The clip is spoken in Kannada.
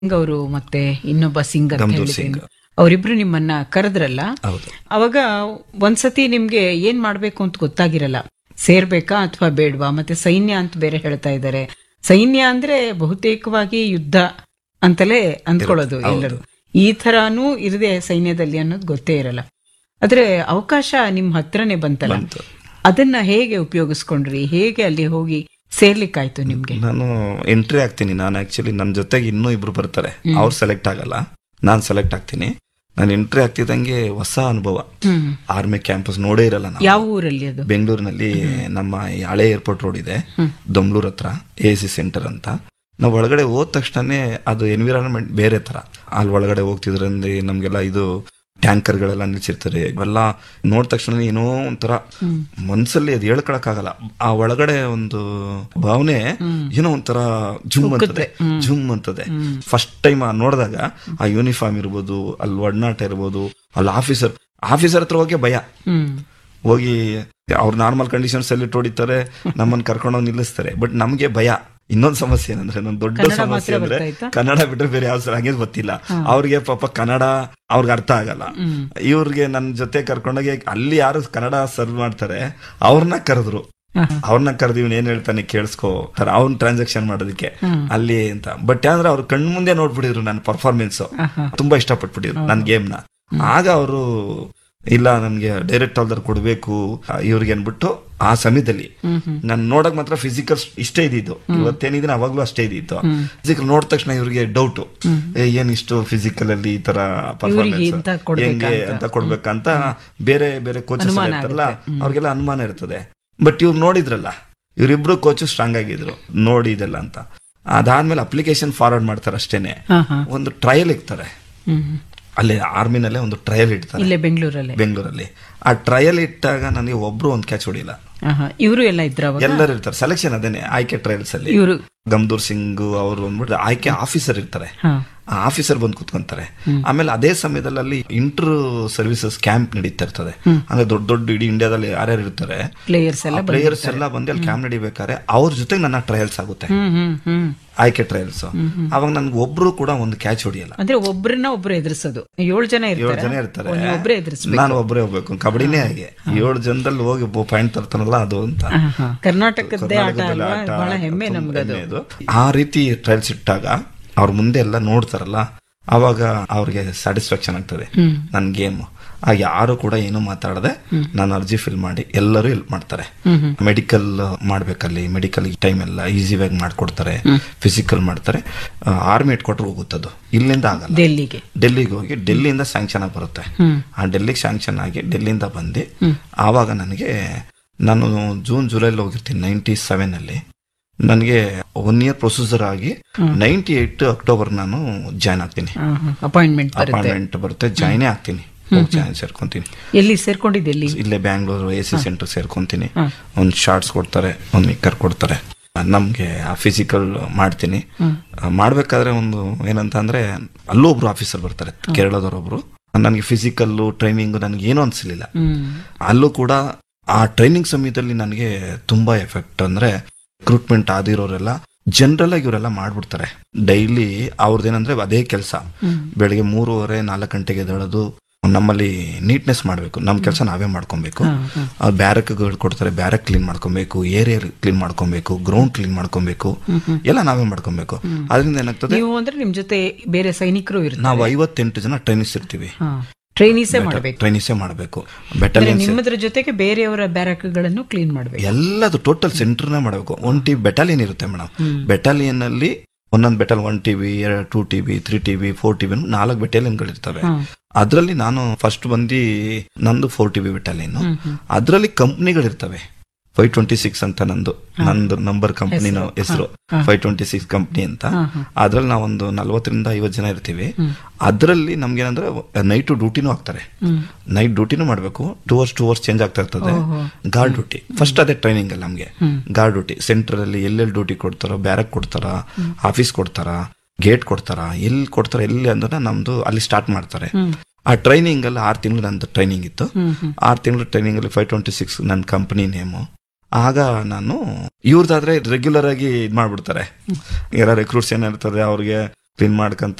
ಸಿಂಗ್ ಅವರು ಮತ್ತೆ ಇನ್ನೊಬ್ಬ ಸಿಂಗ್ ಅಂತ ಗಮ್ದೂರ್ ಹೇಳಿದ್ರೇನು? ಸಿಂಗ್. ಅವರಿಬ್ರು ನಿಮ್ಮನ್ನ ಕರೆದ್ರಲ್ಲ ಹೌದು ಅವಾಗ ಒಂದ್ಸತಿ ನಿಮ್ಗೆ ಏನ್ ಮಾಡ್ಬೇಕು ಅಂತ ಗೊತ್ತಾಗಿರಲ್ಲ ಸೇರ್ಬೇಕಾ ಅಥವಾ ಬೇಡ್ವಾ ಮತ್ತೆ ಸೈನ್ಯ ಅಂತ ಬೇರೆ ಹೇಳ್ತಾ ಇದ್ದಾರೆ ಸೈನ್ಯ ಅಂದ್ರೆ ಬಹುತೇಕವಾಗಿ ಯುದ್ಧ ಅಂತಲೇ ಅಂದ್ಕೊಳ್ಳೋದು ಎಲ್ಲರೂ ಈ ತರಾನು ಇರದೆ ಸೈನ್ಯದಲ್ಲಿ ಅನ್ನೋದು ಗೊತ್ತೇ ಇರಲ್ಲ ಆದ್ರೆ ಅವಕಾಶ ನಿಮ್ ಹತ್ರನೇ ಬಂತಲ್ಲ ಬಂತು. ಅದನ್ನ ಹೇಗೆ ಉಪಯೋಗಿಸ್ಕೊಂಡ್ರಿ ಹೇಗೆ ಅಲ್ಲಿ ಹೋಗಿ ಸೇರ್ಲಿಕ್ಕಾಯ್ತು ನಿಮ್ಗೆ ನಾನು ಎಂಟ್ರಿ ಆಗ್ತೀನಿ ನಾನು ಆಕ್ಚುಲಿ ನನ್ನ ಜೊತೆಗೆ ಇನ್ನೂ ಇಬ್ರು ಬರ್ತಾರೆ ಅವ್ರು ಸೆಲೆಕ್ಟ್ ಆಗಲ್ಲ ನಾನು ಸೆಲೆಕ್ಟ್ ಆಗ್ತೀನಿ ನಾನು ಎಂಟ್ರಿ ಆಗ್ತಿದ್ದಂಗೆ ಹೊಸ ಅನುಭವ ಹ್ಮ್ ಆರ್ಮಿ ಕ್ಯಾಂಪಸ್ ನೋಡೇ ಇರಲ್ಲ ನಾವು ಯಾವ ಊರಲ್ಲಿ ಅದು ಬೆಂಗಳೂರಿನಲ್ಲಿ ನಮ್ಮ ಈ ಹಳೆ ಏರ್ಪೋರ್ಟ್ ರೋಡ್ ಇದೆ ದೊಂಬ್ಳೂರ್ ಹತ್ರ ಎ ಸಿ ಸೆಂಟರ್ ಅಂತ ನಾವು ಒಳಗಡೆ ಹೋದ ತಕ್ಷಣನೇ ಅದು ಎನ್ವಿರಾನ್ಮೆಂಟ್ ಬೇರೆ ತರ ಅಲ್ಲಿ ಒಳಗಡೆ ಹೋಗ್ತಿದ್ರಂದ್ರೆ ನಮ್ಗೆಲ್ಲ ಇದು ಟ್ಯಾಂಕರ್ಗಳೆಲ್ಲ ನಿಲ್ಸಿರ್ತಾರೆ ಇವೆಲ್ಲ ನೋಡಿದ ತಕ್ಷಣ ಏನೋ ಒಂಥರ ಮನ್ಸಲ್ಲಿ ಅದು ಹೇಳ್ಕೊಳಕ್ಕಾಗಲ್ಲ ಆ ಒಳಗಡೆ ಒಂದು ಭಾವನೆ ಏನೋ ಒಂಥರ ಜುಮ್ ಅಂತದೆ ಜುಮ್ ಅಂತದೆ ಫಸ್ಟ್ ಟೈಮ್ ನೋಡಿದಾಗ ಆ ಯೂನಿಫಾರ್ಮ್ ಇರ್ಬೋದು ಅಲ್ಲಿ ಒಡನಾಟ ಇರ್ಬೋದು ಅಲ್ಲಿ ಆಫೀಸರ್ ಆಫೀಸರ್ ಹತ್ರ ಹೋಗಿ ಭಯ ಹ್ಮ್ ಹೋಗಿ ಅವ್ರು ನಾರ್ಮಲ್ ಕಂಡೀಷನ್ಸ್ ಅಲ್ಲಿ ಹೊಡಿತಾರೆ ನಮ್ಮನ್ನ ಕರ್ಕೊಂಡೋಗಿ ನಿಲ್ಲಿಸ್ತಾರೆ ಬಟ್ ನಮ್ಗೆ ಭಯ ಇನ್ನೊಂದ್ ಸಮಸ್ಯೆ ಏನಂದ್ರೆ ನನ್ನ ದೊಡ್ಡ ಕನ್ನಡ ಸಮಸ್ಯೆ ಮಾತ್ರ ಅಂದ್ರೆ ಬರ್ತಾಯ್ತಾ? ಕನ್ನಡ ಬಿಟ್ರೆ ಬೇರೆ ಯಾವ ಸಲ ಹಂಗೆ ಗೊತ್ತಿಲ್ಲ ಅವ್ರಿಗೆ ಪಾಪ ಕನ್ನಡ ಅವ್ರಿಗೆ ಅರ್ಥ ಆಗಲ್ಲ ಇವ್ರಿಗೆ ನನ್ನ ಜೊತೆ ಕರ್ಕೊಂಡೋಗಿ ಅಲ್ಲಿ ಯಾರು ಕನ್ನಡ ಸರ್ವ್ ಮಾಡ್ತಾರೆ ಅವ್ರನ್ನ ಕರೆದ್ರು ಅವ್ರನ್ನ ಕರೆದು ಇವ್ನ ಏನ್ ಹೇಳ್ತಾನೆ ಕೇಳಿಸ್ಕೋ ತರ ಅವ್ನ್ ಟ್ರಾನ್ಸಾಕ್ಷನ್ ಮಾಡೋದಕ್ಕೆ ಅಲ್ಲಿ ಅಂತ ಬಟ್ ಅಂದ್ರೆ ಅವ್ರು ಕಣ್ ಮುಂದೆ ನೋಡ್ಬಿಟ್ಟಿದ್ರು ನನ್ನ ಪರ್ಫಾರ್ಮೆನ್ಸ್ ತುಂಬಾ ಇಷ್ಟಪಟ್ಬಿಟ್ಟಿದ್ರು ನನ್ನ ಗೇಮ್ನ ಆಗ ಅವರು ಇಲ್ಲ ನನ್ಗೆ ಡೈರೆಕ್ಟ್ ಆಲ್ದರ್ ಕೊಡ್ಬೇಕು ಇವ್ರಿಗೆ ಅನ್ಬಿಟ್ಟು ಆ ಸಮಯದಲ್ಲಿ ನಾನು ನೋಡಕ್ ಮಾತ್ರ ಫಿಸಿಕಲ್ ಇಷ್ಟೇ ಇದ್ದಿದ್ದು ಇವತ್ತೇನಿದ್ರೆ ಅವಾಗ್ಲೂ ಅಷ್ಟೇ ಇದ್ದಿತ್ತು ಫಿಸಿಕಲ್ ನೋಡಿದ ತಕ್ಷಣ ಇವ್ರಿಗೆ ಡೌಟ್ ಏನ್ ಇಷ್ಟು ಫಿಸಿಕಲ್ ಅಲ್ಲಿ ಈ ತರ ಇವ್ರಿಗೆ ಇಂಥ ಪರ್ಫಾರ್ಮೆನ್ಸ್ ಕೊಡ್ಬೇಕಾ ಹೆಂಗೆ ಅಂತ ಕೊಡ್ಬೇಕಂತ ಬೇರೆ ಬೇರೆ ಕೋಚಸ್ ಅನುಮಾನ ಇರ್ತಾರಲ್ಲ ಅವ್ರಿಗೆಲ್ಲ ಅನುಮಾನ ಇರ್ತದೆ ಬಟ್ ಇವ್ರು ನೋಡಿದ್ರಲ್ಲ ಇವರಿಬ್ರು ಕೋಚು ಸ್ಟ್ರಾಂಗ್ ಆಗಿದ್ರು ನೋಡಿ ಇದೆಲ್ಲ ಅಂತ ಅದಾದ್ಮೇಲೆ ಅಪ್ಲಿಕೇಶನ್ ಫಾರ್ವರ್ಡ್ ಮಾಡ್ತಾರೆ ಅಷ್ಟೇನೆ ಹಾ ಹಾ ಒಂದು ಟ್ರಯಲ್ ಇಕ್ತಾರೆ ಹ್ಮ್ ಅಲ್ಲಿ ಆರ್ಮಿನಲ್ಲೇ ಒಂದು ಟ್ರಯಲ್ ಇಡ್ತಾರೆ ಇಲ್ಲೇ ಬೆಂಗಳೂರಲ್ಲೇ ಬೆಂಗಳೂರಲ್ಲಿ ಆ ಟ್ರಯಲ್ ಇಟ್ಟಾಗ ನನಗೆ ಒಬ್ರು ಒಂದ್ ಕ್ಯಾಚ್ ಹೊಡಿಲ್ಲ ಇವರು ಎಲ್ಲ ಇದ್ರ ಅವಾಗ ಎಲ್ಲರೂ ಇರ್ತಾರೆ ಸೆಲೆಕ್ಷನ್ ಅದೇನೆ ಆಯ್ಕೆ ಟ್ರಯಲ್ಸ್ ಅಲ್ಲಿ ಇವರು ಗಮ್ದೂರ್ ಸಿಂಗ್ ಅವರು ಅಂದ್ಬಿಟ್ಟು ಆಯ್ಕೆ ಆಫೀಸರ್ ಇರ್ತಾರೆ ಹಾ ಆ ಆಫೀಸರ್ ಬಂದು ಕುತ್ಕೊಂತಾರೆ ಆಮೇಲೆ ಅದೇ ಸಮಯದಲ್ಲಿ ಅಲ್ಲಿ ಇಂಟರ್ ಸರ್ವಿಸಸ್ ಕ್ಯಾಂಪ್ ನಡೀತಾ ಇರ್ತದೆ ಅಂದ್ರೆ ದೊಡ್ಡ ದೊಡ್ಡ ಇಡೀ ಇಂಡಿಯಾದಲ್ಲಿ ಯಾರ್ಯಾರು ಇರ್ತಾರೆ ಪ್ಲೇಯರ್ಸ್ ಎಲ್ಲ ಪ್ಲೇಯರ್ಸ್ ಎಲ್ಲ ಬಂದು ಅಲ್ಲಿ ಕ್ಯಾಂಪ್ ನಡಿಬೇಕಾದ್ರೆ ಅವ್ರ ಜೊತೆಗೆ ನನ್ನ ಟ್ರಯಲ್ಸ್ ಆಗುತ್ತೆ ಹ್ಮ್ ಹ್ಮ್ ಹ್ಮ್ ಆಯ್ಕೆ ಟ್ರಯಲ್ಸ್ ಅವಾಗ ನನ್ಗೆ ಒಬ್ರು ಕೂಡ ಒಂದು ಕ್ಯಾಚ್ ಹೊಡಿಯಲ್ಲ ಅಂದ್ರೆ ಒಬ್ರನ್ನ ಒಬ್ರು ಎದುರಿಸೋದು ಏಳು ಜನ ಏಳು ಇರ್ತಾರೆ ಜನ ಇರ್ತಾರೆ ನೀವು ಒಬ್ರೇ ಎದುರಿಸ್ಬೇಕು ನಾನು ಒಬ್ಬರೇ ಹೋಗ್ಬೇಕು ಕಬಡ್ಡಿನೇ ಹಾಗೆ ಏಳು ಜನದಲ್ಲಿ ಹೋಗಿ ಪಾಯಿಂಟ್ ತರ್ತಾನಲ್ಲ ಅದು ಅಂತ ಹಾ, ಹಾ. ಕರ್ನಾಟಕದ್ದೇ ಆಟ ಕರ್ನಾಟಕದಲ್ಲಿ ಅಲ್ವಾ ಆಟ ಬಹಳ ಹೆಮ್ಮೆ ತುಂಬಾ ನಮ್ಗದು ಹೆಮ್ಮೆ ಇದು. ಆ ರೀತಿ ಟ್ರಯಲ್ಸ್ ಇಟ್ಟಾಗ ಅವ್ರ ಮುಂದೆ ಎಲ್ಲ ನೋಡ್ತಾರಲ್ಲ ಅವಾಗ ಅವ್ರಿಗೆ ಸ್ಯಾಟಿಸ್ಫ್ಯಾಕ್ಷನ್ ಆಗ್ತದೆ ನನ್ ಗೇಮ್ ಆಗ ಯಾರು ಕೂಡ ಏನು ಮಾತಾಡದೆ ನಾನು ಅರ್ಜಿ ಫಿಲ್ ಮಾಡಿ ಎಲ್ಲರೂ ಹೆಲ್ಪ್ ಮಾಡ್ತಾರೆ ಮೆಡಿಕಲ್ ಮಾಡ್ಬೇಕಲ್ಲಿ ಮೆಡಿಕಲ್ ಟೈಮ್ ಎಲ್ಲ ಈಸಿಯಾಗಿ ಮಾಡ್ಕೊಡ್ತಾರೆ ಫಿಸಿಕಲ್ ಮಾಡ್ತಾರೆ ಆರ್ಮಿ ಇಟ್ಕೊಟ್ರೆ ಹೋಗುತ್ತದು ಇಲ್ಲಿಂದ ಆಗಲ್ಲ ಡೆಲ್ಲಿಗೆ ಡೆಲ್ಲಿಗೆ ಹೋಗಿ ಡೆಲ್ಲಿಯಿಂದ ಸ್ಯಾಂಕ್ಷನ್ ಆಗಿ ಬರುತ್ತೆ ಆ ಡೆಲ್ಲಿಗೆ ಸ್ಯಾಂಕ್ಷನ್ ಆಗಿ ಡೆಲ್ಲಿಯಿಂದ ಬಂದು ಆವಾಗ ನನಗೆ ನಾನು ಜೂನ್ ಜುಲೈಲಿ ಹೋಗಿರ್ತೀನಿ ನೈಂಟಿ ಸೆವೆನ್ ಅಲ್ಲಿ ನನಗೆ ಒನ್ ಇಯರ್ ಪ್ರೊಸೀಜರ್ ಆಗಿ ನೈಂಟಿ ಏಟ್ ಅಕ್ಟೋಬರ್ ನಾನು ಜಾಯ್ನ್ ಆಗ್ತೀನಿ ಅಪಾಯಿಂಟ್ಮೆಂಟ್ ಬರುತ್ತೆ ಅಪಾಯಿಂಟ್ಮೆಂಟ್ ಬರುತ್ತೆ ಜಾಯ್ನೇ ಆಗ್ತೀನಿ ಹೋಗಿ ಜಾಯ್ನ್ ಸೇರ್ಕೊಂತೀನಿ ಎಲ್ಲಿ ಸೇರ್ಕೊಂಡಿದ್ದು ಎಲ್ಲಿ ಇಲ್ಲೇ ಬ್ಯಾಂಗ್ಳೂರು ಎ ಸಿ ಸೆಂಟರ್ ಸೇರ್ಕೊಂತೀನಿ ಒಂದು ಶಾರ್ಟ್ಸ್ ಕೊಡ್ತಾರೆ ಒಂದು ನಿಕ್ಕರ್ ಕೊಡ್ತಾರೆ ನಮ್ಗೆ ಆ ಫಿಸಿಕಲ್ ಮಾಡ್ತೀನಿ ಆ, ಮಾಡ್ಬೇಕಾದ್ರೆ ಒಂದು ಏನಂತ ಅಂದ್ರೆ ಅಲ್ಲೂ ಒಬ್ರು ಆಫೀಸರ್ ಬರ್ತಾರೆ ಕೇರಳದವರೊಬ್ರು ನನಗೆ ಫಿಸಿಕಲ್ ಟ್ರೈನಿಂಗ್ ನನಗೆ ಏನೂ ಅನ್ಸಲಿಲ್ಲ ಹ್ಮ್ ಅಲ್ಲೂ ಕೂಡ ಆ ಟ್ರೈನಿಂಗ್ ಸಮಯದಲ್ಲಿ ನನಗೆ ತುಂಬಾ ಎಫೆಕ್ಟ್ ಅಂದ್ರೆ ರಿಕ್ರೂಟ್ಮೆಂಟ್ ಆದಿರೋರೆಲ್ಲ ಜನರಲ್ ಆಗಿ ಇವರೆಲ್ಲ ಮಾಡ್ಬಿಡ್ತಾರೆ ಡೈಲಿ ಅವ್ರದ್ದೇನಂದ್ರೆ ಅದೇ ಕೆಲಸ ಬೆಳಿಗ್ಗೆ ಮೂರುವರೆ ನಾಲ್ಕು ಗಂಟೆಗೆ ಎದ್ದೇಳೋದು ನಮ್ಮಲ್ಲಿ ನೀಟ್ನೆಸ್ ಮಾಡಬೇಕು ನಮ್ಮ ಕೆಲಸ ನಾವೇ ಮಾಡ್ಕೊಬೇಕು ಬ್ಯಾರಕ್ಗಳು ಕೊಡ್ತಾರೆ ಬ್ಯಾರಕ್ ಕ್ಲೀನ್ ಮಾಡ್ಕೊಬೇಕು ಏರಿಯಾ ಕ್ಲೀನ್ ಮಾಡ್ಕೊಬೇಕು ಗ್ರೌಂಡ್ ಕ್ಲೀನ್ ಮಾಡ್ಕೊಬೇಕು ಎಲ್ಲ ನಾವೇ ಮಾಡ್ಕೊಬೇಕು ಅದರಿಂದ ಏನಾಗ್ತದೆ ನೀವು ಅಂದ್ರೆ ನಿಮ್ ಜೊತೆ ಬೇರೆ ಸೈನಿಕರು ಇರ್ತಾರೆ ನಾವು ಐವತ್ತೆಂಟು ಜನ ಟ್ರೈನಿಸ್ ಇರ್ತೀವಿ ಟ್ರೈನೀಸೇ ಮಾಡ್ಬೇಕು ಟ್ರೈನಿಸೇ ಮಾಡಬೇಕು ಅಂದ್ರೆ ಬೆಟಾಲಿಯನ್ಸ್ ನಿಮ್ಮದ್ರ ಜೊತೆಗೆ ಬೇರೆಯವರ ಬ್ಯಾರಕ್ಗಳನ್ನು ಕ್ಲೀನ್ ಮಾಡ್ಬೇಕು ಎಲ್ಲದು ಟೋಟಲ್ ಸೆಂಟರ್ನೇ ಮಾಡಬೇಕು ಒನ್ ಟಿ ಬೆಟಾಲಿಯನ್ ಇರುತ್ತೆ ಮೇಡಮ್ ಬೆಟಾಲಿಯನ್ ಅಲ್ಲಿ ಒಂದೊಂದು ಬೆಟಲ್ one T V two T V three T V four T V ನಾಲ್ಕು ಬೆಟಾಲಿಯನ್ಗಳು ಇರ್ತವೆ ಅದರಲ್ಲಿ ನಾನು ಫಸ್ಟ್ ಬಂದು ನಂದು ಫೋರ್ ಟಿ ವಿ ಬೆಟಾಲಿಯನ್ ಅದರಲ್ಲಿ ಕಂಪ್ನಿಗಳಿರ್ತವೆ ಫೈವ್ ಟ್ವೆಂಟಿ ಸಿಕ್ಸ್ ಅಂತ ನಂದು ನಂದು ನಂಬರ್ ಕಂಪನಿನ ಹೆಸರು ಫೈವ್ ಟ್ವೆಂಟಿ ಸಿಕ್ಸ್ ಕಂಪ್ನಿ ಅಂತ ಅದ್ರಲ್ಲಿ ನಾವೊಂದು ನಲ್ವತ್ತರಿಂದ ಐವತ್ತು ಜನ ಇರ್ತೀವಿ ಅದರಲ್ಲಿ ನಮ್ಗೇನಂದ್ರೆ ನೈಟ್ ಡ್ಯೂಟಿನೂ ಹಾಕ್ತಾರೆ ನೈಟ್ ಡ್ಯೂಟಿನೂ ಮಾಡಬೇಕು two hours two hours change ಆಗ್ತಾ ಇರ್ತದೆ ಗಾರ್ಡ್ ಡ್ಯೂಟಿ ಫಸ್ಟ್ ಅದೇ ಟ್ರೈನಿಂಗ್ ಅಲ್ಲಿ ನಮ್ಗೆ ಗಾರ್ಡ್ ಡ್ಯೂಟಿ ಸೆಂಟರ್ ಅಲ್ಲಿ ಎಲ್ಲೆಲ್ಲಿ ಡ್ಯೂಟಿ ಕೊಡ್ತಾರೋ ಬ್ಯಾರಕ್ ಕೊಡ್ತಾರ ಆಫೀಸ್ ಕೊಡ್ತಾರ ಗೇಟ್ ಕೊಡ್ತಾರ ಎಲ್ಲಿ ಕೊಡ್ತಾರ ಎಲ್ಲಿ ಅಂದ್ರೆ ನಮ್ದು ಅಲ್ಲಿ ಸ್ಟಾರ್ಟ್ ಮಾಡ್ತಾರೆ ಆ ಟ್ರೈನಿಂಗ್ ಅಲ್ಲಿ ಆರು ತಿಂಗಳು ನಂದು ಟ್ರೈನಿಂಗ್ ಇತ್ತು ಆರು ತಿಂಗಳು ಟ್ರೈನಿಂಗ್ ಅಲ್ಲಿ ಫೈವ್ ಟ್ವೆಂಟಿ ಸಿಕ್ಸ್ ನನ್ನ ಕಂಪನಿ ನೇಮು ಆಗ ನಾನು ಇವ್ರದಾದ್ರೆ ರೆಗ್ಯುಲರ್ ಆಗಿ ಇದ್ ಮಾಡ್ಬಿಡ್ತಾರೆ ಯಾರ ರೆಕ್ರೂಟ್ಸ್ ಏನಿರ್ತದೆ ಅವ್ರಿಗೆ ಕ್ಲೀನ್ ಮಾಡ್ಕಂತ